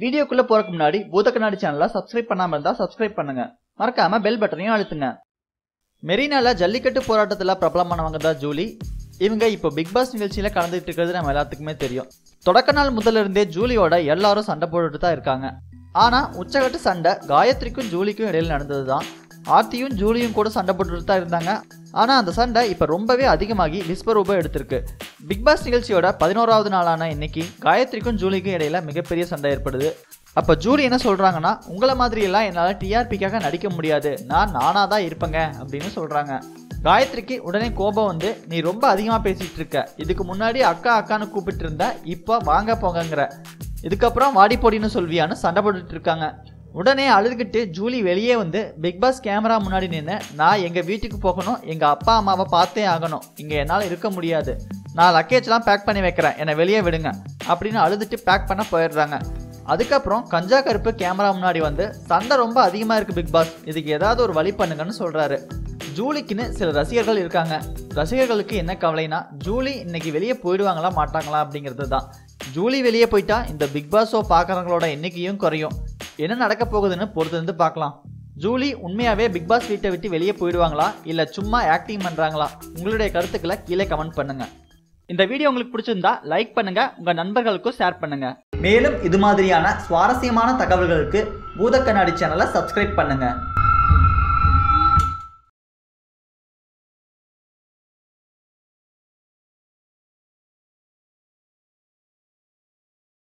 வீடியோக்குள்ள போறதுக்கு முன்னாடி பூத கண்ணாடி சேனலை சப்ஸ்கிரைப் பண்ணாம இருந்தா சப்ஸ்கிரைப் பண்ணுங்க மறக்காம பெல் பட்டனையும் அழுத்துங்க மெரினால ஜல்லிக்கட்டு போராட்டத்தில் பிரபலமானவங்க தான் ஜூலி இவங்க இப்போ பிக் பாஸ் நிகழ்ச்சியில கலந்துட்டு இருக்கிறது நம்ம எல்லாத்துக்குமே தெரியும் தொடக்க நாள் முதல்ல இருந்தே ஜூலியோட எல்லாரும் சண்டை போட்டுட்டு தான் இருக்காங்க ஆனா உச்சகட்டு சண்டை காயத்ரிக்கும் ஜூலிக்கும் இடையில நடந்தது தான் ஆர்த்தியும் ஜூலியும் கூட சண்டை போட்டுட்டு தான் இருந்தாங்க ஆனா அந்த சண்டை இப்போ ரொம்பவே அதிகமாகி விஸ்வரூபம் எடுத்திருக்கு பிக் பாஸ் நிகழ்ச்சியோட பதினோராவது நாளான இன்னைக்கு காயத்ரிக்கும் ஜூலிக்கும் இடையில மிகப்பெரிய சண்டை ஏற்படுது அப்போ ஜூலி என்ன சொல்றாங்கன்னா உங்களை மாதிரி எல்லாம் என்னால் டிஆர்பிக்காக நடிக்க முடியாது நான் நானாக தான் இருப்பேங்க அப்படின்னு சொல்றாங்க காயத்ரிக்கு உடனே கோபம் வந்து நீ ரொம்ப அதிகமாக பேசிட்டு இருக்க இதுக்கு முன்னாடி அக்கா அக்கான்னு கூப்பிட்டு இருந்த இப்போ வாங்க போங்கங்கிற இதுக்கப்புறம் வாடி போடின்னு சொல்வியான்னு சண்டை போட்டுட்டு இருக்காங்க உடனே அழுதுகிட்டு ஜூலி வெளியே வந்து பிக் பாஸ் கேமரா முன்னாடி நின்று நான் எங்கள் வீட்டுக்கு போகணும் எங்கள் அப்பா அம்மாவை பார்த்தே ஆகணும் இங்கே என்னால் இருக்க முடியாது நான் லக்கேஜ்லாம் பேக் பண்ணி வைக்கிறேன் என்னை வெளியே விடுங்க அப்படின்னு அழுதுட்டு பேக் பண்ண போயிடுறாங்க அதுக்கப்புறம் கஞ்சா கருப்பு கேமரா முன்னாடி வந்து சண்டை ரொம்ப அதிகமாக இருக்குது பிக் பாஸ் இதுக்கு ஏதாவது ஒரு வழி பண்ணுங்கன்னு சொல்கிறாரு ஜூலிக்குன்னு சில ரசிகர்கள் இருக்காங்க ரசிகர்களுக்கு என்ன கவலைனா ஜூலி இன்னைக்கு வெளியே போயிடுவாங்களா மாட்டாங்களா அப்படிங்கிறது தான் ஜூலி வெளியே போயிட்டா இந்த பிக் பாஸ் ஷோ பார்க்குறவங்களோட எண்ணிக்கையும் குறையும் என்ன நடக்க போகுதுன்னு பொறுத்து இருந்து பார்க்கலாம் ஜூலி உண்மையாவே பிக் பாஸ் வீட்டை விட்டு வெளியே போயிடுவாங்களா இல்லை சும்மா ஆக்டிங் பண்ணுறாங்களா உங்களுடைய கருத்துக்களை கீழே கமெண்ட் பண்ணுங்க இந்த வீடியோ உங்களுக்கு பிடிச்சிருந்தா லைக் பண்ணுங்க உங்க நண்பர்களுக்கும் ஷேர் பண்ணுங்க மேலும் இது மாதிரியான சுவாரஸ்யமான தகவல்களுக்கு பூத கண்ணாடி சேனலை சப்ஸ்கிரைப் பண்ணுங்க